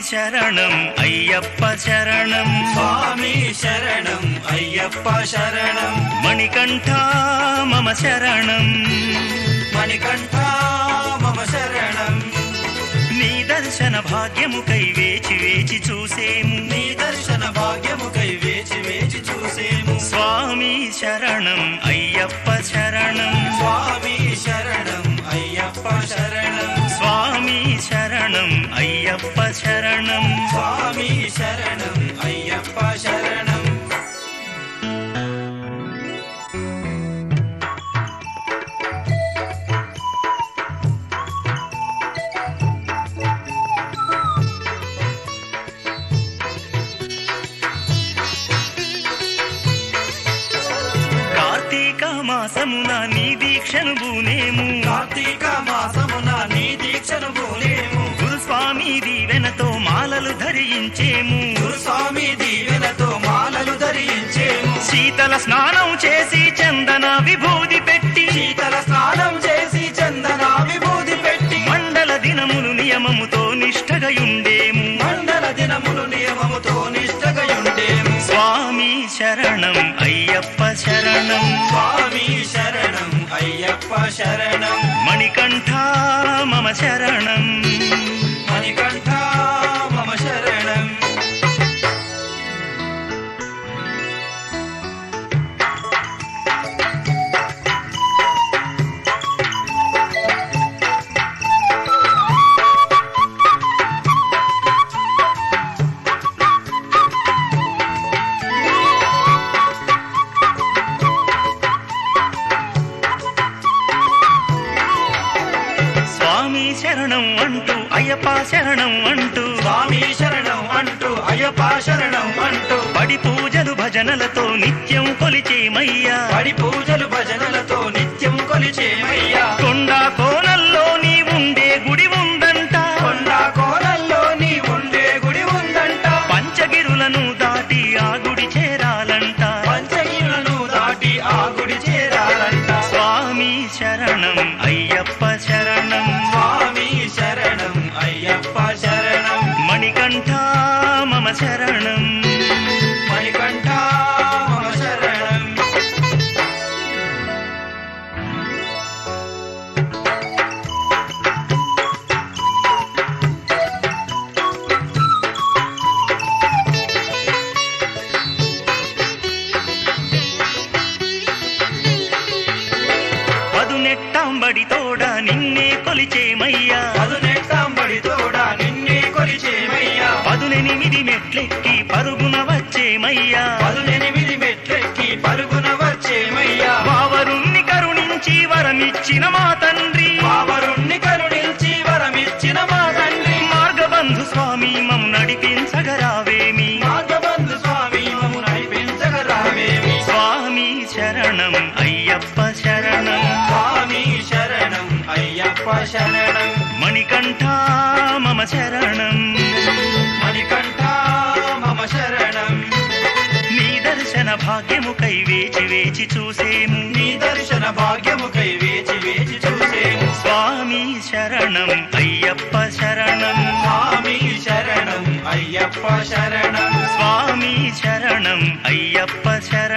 శరణం అయ్యప్ప శరణం స్వామి శరణం అయ్యప్ప శరణం మణికంఠ మమ శరణం మణికంఠ మమ శరణం నీ దర్శన భాగ్యముకై వేచి వేచి చూసేము నీ దర్శన భాగ్యముకై వేచి వేచి చూసేము స్వామి శరణం అయ్యప్ప శరణం స్వామి శరణం అయ్యప్ప శరణం స్వామి శరణం అయ్యప్ప శరణం స్వామి శరణం అయ్యప్ప శరణం కార్తీక మాసమున నీ దీక్షను బూనేము కార్తీక మాసమున నీ దీక్షను పూలేము గురుస్వామి దీవెనతో మాలలు ధరించేము గురుస్వామి దీవెనతో మాలలు ధరించేము శీతల స్నానం చేసి చందన విభూది పెట్టి శీతల స్నానం చేసి చందన విభూది పెట్టి మండల దినములు నియమముతో నిష్ఠగయుండేము మండల దినములు నియమముతో నిష్టగయుండేము స్వామి శరణం అయ్యప్ప శరణం స్వామి శరణం అయ్యప్ప శరణం మణికంఠ మమ శరణం మణికంఠ మమ శరణం స్వామి శరణం అంటూ అయ్యప్ప శరణం అంటూ స్వామి శరణం అంటూ అయ్యప్ప శరణం అంటూ పడి పూజలు భజనలతో నిత్యం కొలిచేమయ్యా పడి పూజలు భజనలతో నిత్యం కొలిచేమయ్యా కొండ కోనల్లో నీ ఉండే గుడి ఉందంట కొండ కోనల్లో నీ ఉండే గుడి ఉందంట పంచగిరులను దాటి ఆ గుడి చేరాలంట పంచగిరులను దాటి ఆ గుడి చేరాలంట స్వామి శరణం అయ్యప్ప శరణం స్వామి శరణం అయ్యప్ప శరణం మణికంఠ మమ శరణం మణికంఠ మమ శరణం పదునెట్టాంబడి తోడ నిన్నే కొలిచేమయ్యా పదునెట్టాంబడి తోడా నిన్నే కొలిచేమయ్యా పదునెనిమిది మెట్లెక్కి పరుగున వచ్చేమయ్యా పదునెనిమిది మెట్లెక్కి పరుగున వచ్చేమయ్యా వావరుణ్ణి కరుణించి వరమిచ్చిన మా తండ్రి పావరుణ్ణి కరుణించి వరమిచ్చిన మా తండ్రి మార్గబంధు స్వామి మమ్ము నడిపించగరావేమి మార్గబంధు స్వామి మము నడిపించగరావేమి స్వామి శరణం అయ్యప్ప శరణం స్వామి శరణం అయ్యప్ప శరణం మణికంఠ మమ శరణం మణికంఠ మమ శరణం నీ దర్శన భాగ్యముకై వేచి వేచి చూసేము నీ దర్శన భాగ్యముకై వేచి వేచి చూసేము స్వామి శరణం అయ్యప్ప శరణం స్వామి శరణం అయ్యప్ప శరణం స్వామి శరణం అయ్యప్ప శరణం